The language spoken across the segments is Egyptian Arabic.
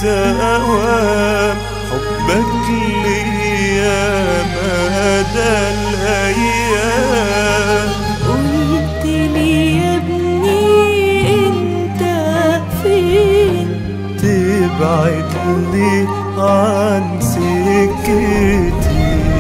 الدوام حبك ليا مدى الأيام قلت لي يا ابني انت فين تبعد لي عن سكتي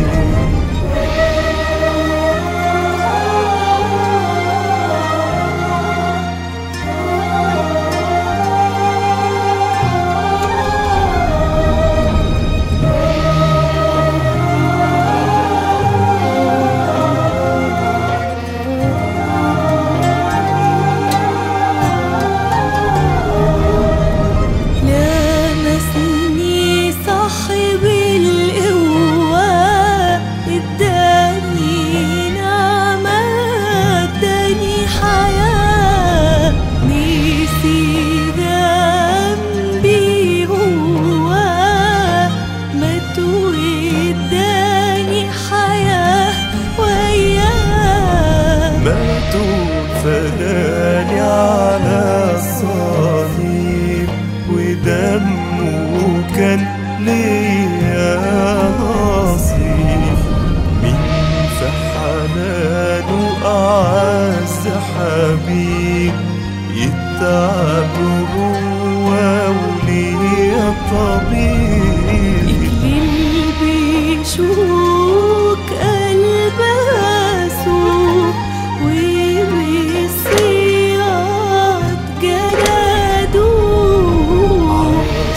لمسني صاحب القوة اداني نعمة اداني حياة نسي ذنبي هو مات واداني حياة وياه ماتوا فداني على الصليب ودمه كان ليا نصيب مين في حنانه أعز حبيب يتعب هو وليا طبيب اللي بيشوك قلبه وبالصياد جلدوه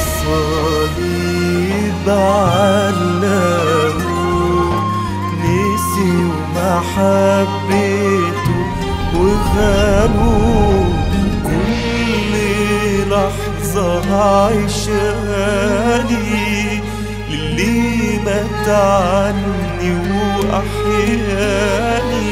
الصليب علقه نسي محبته وغابوا كل لحظة عيشاني للي مات عني وأحياني